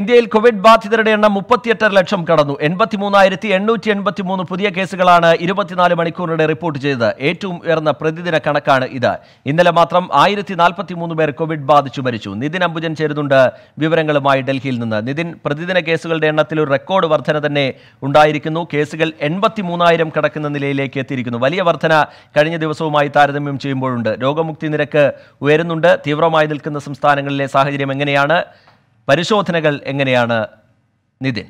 ഇന്ത്യയിൽ കോവിഡ് ബാധിതരുടെ എണ്ണം മുപ്പത്തിയെട്ടര ലക്ഷം കടന്നു എൺപത്തി മൂന്നായിരത്തി എണ്ണൂറ്റി എൺപത്തി മൂന്ന് പുതിയ കേസുകളാണ് ഇരുപത്തിനാല് മണിക്കൂറിനിടെ റിപ്പോർട്ട് ചെയ്തത് ഏറ്റവും ഉയർന്ന പ്രതിദിന കണക്കാണ് ഇത് ഇന്നലെ മാത്രം ആയിരത്തി നാൽപ്പത്തി മൂന്ന് പേർ കോവിഡ് ബാധിച്ചു മരിച്ചു നിതിൻ അംബുജൻ ചേരുന്നുണ്ട് വിവരങ്ങളുമായി ഡൽഹിയിൽ നിന്ന് നിതിൻ പ്രതിദിന കേസുകളുടെ എണ്ണത്തിൽ ഒരു റെക്കോർഡ് വർധന തന്നെ ഉണ്ടായിരിക്കുന്നു കേസുകൾ എൺപത്തി മൂന്നായിരം കടക്കുന്ന നിലയിലേക്ക് എത്തിയിരിക്കുന്നു വലിയ വർധന കഴിഞ്ഞ ദിവസവുമായി താരതമ്യം ചെയ്യുമ്പോഴുണ്ട് രോഗമുക്തി നിരക്ക് ഉയരുന്നുണ്ട് തീവ്രമായി നിൽക്കുന്ന സംസ്ഥാനങ്ങളിലെ സാഹചര്യം എങ്ങനെയാണ് പരിശോധനകൾ എങ്ങനെയാണ് നിതിൻ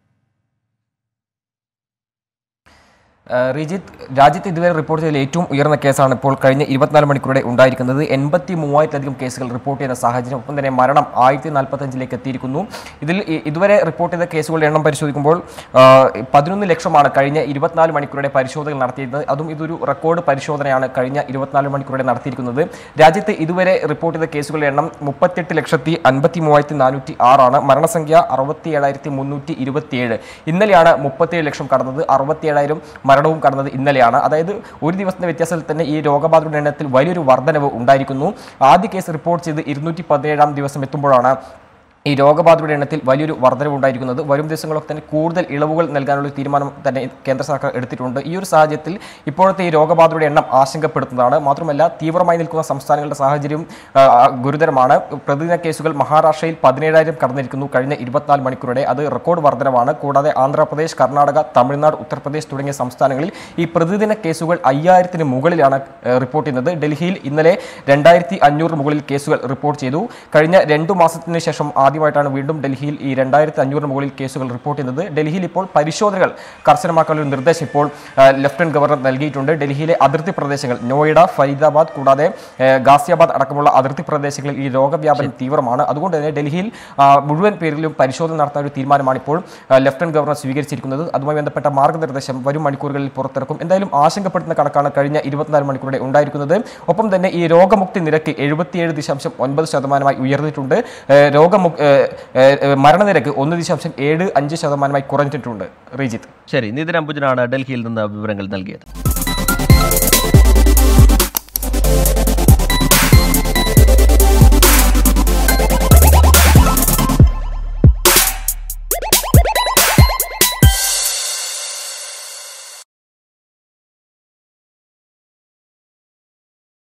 ഏഹ് റിജിത്ത് രാജ്യത്ത് ഇതുവരെ റിപ്പോർട്ട് ചെയ്ത ഏറ്റവും ഉയർന്ന കേസാണ് ഇപ്പോൾ കഴിഞ്ഞ ഇരുപത്തിനാല് മണിക്കൂറുടെ ഉണ്ടായിരിക്കുന്നത് എൺപത്തി മൂവായിരത്തിലധികം കേസുകൾ റിപ്പോർട്ട് ചെയ്യുന്ന സാഹചര്യം ഒപ്പം തന്നെ മരണം ആയിരത്തി നാൽപ്പത്തഞ്ചിലേക്ക് എത്തിയിരിക്കുന്നു ഇതിൽ ഇ- ഇതുവരെ റിപ്പോർട്ട് ചെയ്ത കേസുകളുടെ എണ്ണം പരിശോധിക്കുമ്പോൾ ആഹ് പതിനൊന്ന് ലക്ഷമാണ് കഴിഞ്ഞ ഇരുപത്തിനാല് മണിക്കൂറുടെ പരിശോധനകൾ നടത്തിയത് അതും ഇതൊരു റെക്കോർഡ് പരിശോധനയാണ് കഴിഞ്ഞ ഇരുപത്തിനാല് മണിക്കൂറുടെ നടത്തിയിരിക്കുന്നത് രാജ്യത്ത് ഇതുവരെ റിപ്പോർട്ട് ചെയ്ത കേസുകളുടെ എണ്ണം മുപ്പത്തെട്ട് ലക്ഷത്തി അൻപത്തി മൂവായിരത്തി നാനൂറ്റി ആറാണ് മരണസംഖ്യ അറുപത്തി ഏഴായിരത്തി മുന്നൂറ്റി ഇരുപത്തിയേഴ് ഇന്നലെയാണ് മുപ്പത്തിയേഴ് ലക്ഷം കടന്നത് അറുപത്തിയേഴായിരം മരണവും കടന്നത് ഇന്നലെയാണ് അതായത് ഒരു ദിവസത്തിന്റെ വ്യത്യാസത്തിൽ തന്നെ ഈ രോഗബാധയുടെ എണ്ണത്തിൽ വലിയൊരു വർധനവ് ഉണ്ടായിരിക്കുന്നു ആദ്യ കേസ് റിപ്പോർട്ട് ചെയ്ത് ഇരുന്നൂറ്റി പതിനേഴാം ദിവസം എത്തുമ്പോഴാണ് ഈ രോഗബാധയുടെ എണ്ണത്തിൽ വലിയൊരു വർധനവ് ഉണ്ടായിരിക്കുന്നത് വരും ദിവസങ്ങളൊക്കെ തന്നെ കൂടുതൽ ഇളവുകൾ നൽകാനുള്ള ഒരു തീരുമാനം തന്നെ കേന്ദ്ര സർക്കാർ എടുത്തിട്ടുണ്ട് ഈ ഒരു സാഹചര്യത്തിൽ ഇപ്പോഴത്തെ ഈ രോഗബാധയുടെ എണ്ണം ആശങ്കപ്പെടുത്തുന്നതാണ് മാത്രമല്ല തീവ്രമായി നിൽക്കുന്ന സംസ്ഥാനങ്ങളുടെ സാഹചര്യം ആ, ഗുരുതരമാണ് പ്രതിദിന കേസുകൾ മഹാരാഷ്ട്രയിൽ പതിനേഴായിരം കടന്നിരിക്കുന്നു കഴിഞ്ഞ ഇരുപത്തിനാല് മണിക്കൂറുടെ അത് റെക്കോർഡ് വർധനവാണ് കൂടാതെ ആന്ധ്രാപ്രദേശ് കർണാടക തമിഴ്നാട് ഉത്തർപ്രദേശ് തുടങ്ങിയ സംസ്ഥാനങ്ങളിൽ ഈ പ്രതിദിന കേസുകൾ അയ്യായിരത്തിന് മുകളിലാണ് ഏഹ്, റിപ്പോർട്ട് ചെയ്യുന്നത് ഡൽഹിയിൽ ഇന്നലെ രണ്ടായിരത്തി അഞ്ഞൂറ് മുകളിൽ കേസുകൾ റിപ്പോർട്ട് ചെയ്തു കഴിഞ്ഞ രണ്ടു മാസത്തിന് ശേഷം ആദ്യമായിട്ടാണ് വീണ്ടും ഡൽഹിയിൽ ഈ രണ്ടായിരത്തി അഞ്ഞൂറിന് മുകളിൽ കേസുകൾ റിപ്പോർട്ട് ചെയ്യുന്നത് ഡൽഹിയിൽ ഇപ്പോൾ പരിശോധനകൾ കർശനമാക്കാനുള്ള ഒരു നിർദ്ദേശം ഇപ്പോൾ ഏഹ്, ലഫ്റ്റനന്റ് ഗവർണർ നൽകിയിട്ടുണ്ട് ഡൽഹിയിലെ അതിർത്തി പ്രദേശങ്ങൾ നോയിഡ ഫരീദാബാദ് കൂടാതെ ഏഹ്, ഗാസിയാബാദ് അടക്കമുള്ള അതിർത്തി പ്രദേശങ്ങളിൽ ഈ രോഗവ്യാപനം തീവ്രമാണ് അതുകൊണ്ട് തന്നെ ഡൽഹിയിൽ ആ, മുഴുവൻ പേരിലും പരിശോധന നടത്താൻ ഒരു തീരുമാനമാണ് ഇപ്പോൾ ആ, ലഫ്റ്റനന്റ് ഗവർണർ സ്വീകരിച്ചിരിക്കുന്നത് അതുമായി ബന്ധപ്പെട്ട മാർഗ്ഗനിർദ്ദേശം വരും മണിക്കൂറുകളിൽ പുറത്തിറക്കും എന്തായാലും ആശങ്കപ്പെടുത്തുന്ന കണക്കാണ് കഴിഞ്ഞ ഇരുപത്തിനാല് മണിക്കൂറുടെ ഉണ്ടായിരിക്കുന്നത് ഒപ്പം തന്നെ ഈ രോഗമുക്തി നിരക്ക് എഴുപത്തിയേഴ് ദശാംശം ഒൻപത് ശതമാനമായി ഉയർന്നിട്ടുണ്ട് ഏഹ്, രോഗമു ഏഹ്, ഏഹ്, മരണനിരക്ക് ഒന്ന് ദശാംശം ഏഴ് അഞ്ച് ശതമാനമായി കുറഞ്ഞിട്ടുണ്ട് റീജിത്ത് ശരി നിതിൻ അംബുജനാണ് ഡൽഹിയിൽ നിന്ന് വിവരങ്ങൾ നൽകിയത്